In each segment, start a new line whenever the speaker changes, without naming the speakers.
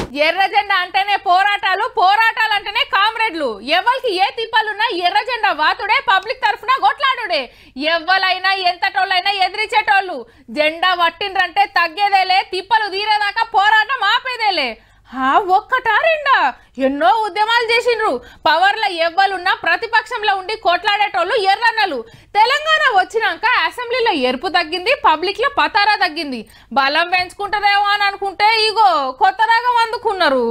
ఎర్ర జెండా అంటేనే పోరాటాలు పోరాటాలు అంటేనే కామ్రేడ్లు ఎవరికి ఏ తిప్పలున్నా ఎర్ర జెండా వాతుడే పబ్లిక్ తరఫున కొట్లాడుడే ఎవ్వలైనా ఎంతటోళ్ళైనా ఎదిరించేటోళ్ళు జెండా పట్టిండ్రంటే తగ్గేదేలే తిప్పలు తీరేదాకా పోరాటం ఆపేదేలే హా ఒక్కటా రెండా ఎన్నో ఉద్యమాలు చేసిండ్రు పవర్లో ఎవ్వలున్నా ప్రతిపక్షంలో ఉండి కొట్లాడేటోళ్ళు ఎర్రన్నలు తెలంగాణ వచ్చినాక అసెంబ్లీలో ఎరుపు తగ్గింది పబ్లిక్ లో పతారా తగ్గింది బలం పెంచుకుంటదేమో అని అనుకుంటే ఇగో కొత్త రాగం అందుకున్నారు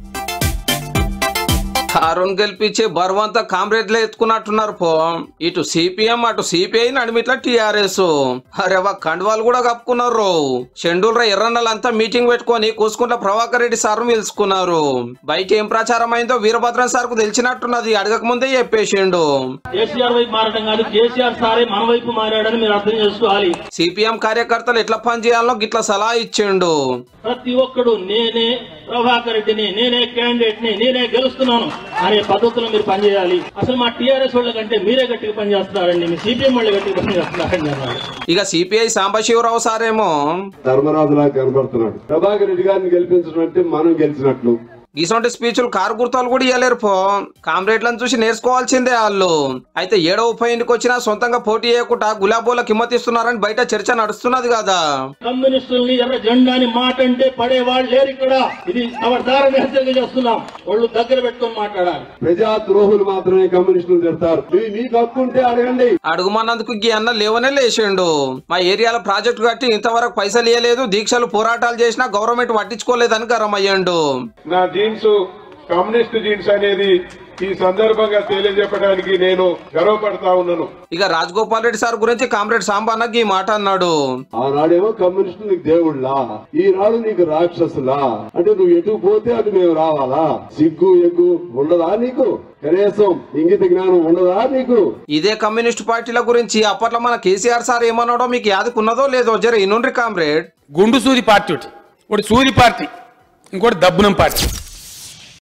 అరుణ్ గెలిపించి బరువంతా కామ్రేడ్లు ఎత్తుకున్నట్టున్నారు పో ఇటు సిపిఎం అటు సిపిఐ నడిమిట్ల టిఆర్ఎస్ అరే వా కండువాలు కూడా కప్పుకున్నారు షెండూల్ర ఎర్రన్నలంతా మీటింగ్ పెట్టుకొని కూసుకుంట్ల ప్రభాకర్ రెడ్డి సార్ పిలుచుకున్నారు బయట ఏం ప్రచారం అయిందో వీరభద్రం సార్ కు తెలిసినట్టున్నది అడగక ముందే చెప్పేసిండు
కేసీఆర్ వైపు మారడం కాదు కేసీఆర్ సారే మన వైపు మారాడని మీరు అర్థం చేసుకోవాలి
సిపిఎం కార్యకర్తలు ఎట్లా పనిచేయాలో గిట్ల సలహా ఇచ్చిండు
ప్రతి ఒక్కడు నేనే ప్రభాకర్ రెడ్డిని నేనే క్యాండిడేట్ ని నేనే గెలుస్తున్నాను అనే పద్ధతిలో మీరు పనిచేయాలి అసలు మా టీఆర్ఎస్ వాళ్ళ కంటే మీరే గట్టిగా పనిచేస్తున్నారండి మీ సిపిఎం వాళ్ళు గట్టిగా పనిచేస్తున్నారండి అన్నారు
ఇక సిపిఐ సాంబశివరావు సారేమో
ధర్మరాజులా కనబడుతున్నాడు ప్రభాకర్ రెడ్డి గారిని గెలిపించడం అంటే మనం గెలిచినట్లు
ఇటువంటి స్పీచ్లు కారు గుర్తాలు కూడా ఇవ్వలేరు పో కామ్రేడ్లను చూసి నేర్చుకోవాల్సిందే వాళ్ళు అయితే ఏడో ఉప ఎన్నిక వచ్చినా సొంతంగా పోటీ చేయకుండా గులాబోల కిమ్మతిస్తున్నారని బయట చర్చ నడుస్తున్నది కదా
కమ్యూనిస్టుల్ని ఎర్ర జెండాని మాట అంటే పడేవాళ్ళు లేరు ఇక్కడ ఇది ఖబర్దారని హెచ్చరిక చేస్తున్నాం వాళ్ళు దగ్గర పెట్టుకొని మాట్లాడాలి
ప్రజా ద్రోహులు మాత్రమే కమ్యూనిస్టులు తిడతారు మీ- మీకు హక్కు ఉంటే అడగండి
అడుగుమన్నందుకు గీ అన్న లేవనే లేచిండు మా ఏరియాలో ప్రాజెక్టు కట్టి ఇంతవరకు పైసలు ఇవ్వలేదు దీక్షలు పోరాటాలు చేసినా గవర్నమెంట్ పట్టించుకోలేదని గరం అయ్యాడు
నా జీన్స్ కమ్యూనిస్ట్ జీన్స్ అనేది ఈ సందర్భంగా తెలియజెప్పడానికి నేను గర్వపడతా ఉన్నాను
ఇక రాజగోపాల్ రెడ్డి సార్ గురించి కామ్రేడ్ సాంబన్న ఈ మాట అన్నాడు
ఆనాడేమో కమ్యూనిస్టులు నీకు దేవుళ్ళా ఈనాడు నీకు రాక్షసులా అంటే నువ్వు ఎటు పోతే అటు మేము రావాలా సిగ్గు ఎగ్గు ఉండదా నీకు కనీసం ఇంగిత జ్ఞానం ఉండదా నీకు
ఇదే కమ్యూనిస్ట్ పార్టీల గురించి అప్పట్లో మన కేసీఆర్ సార్ ఏమన్నాడో మీకు యాదకున్నదో లేదో జర ఇనుండ్రి కామ్రేడ్
గుండు సూది పార్టీ ఒకటి ఒకటి సూది పార్టీ ఇంకోటి దబ్బునం పార్టీ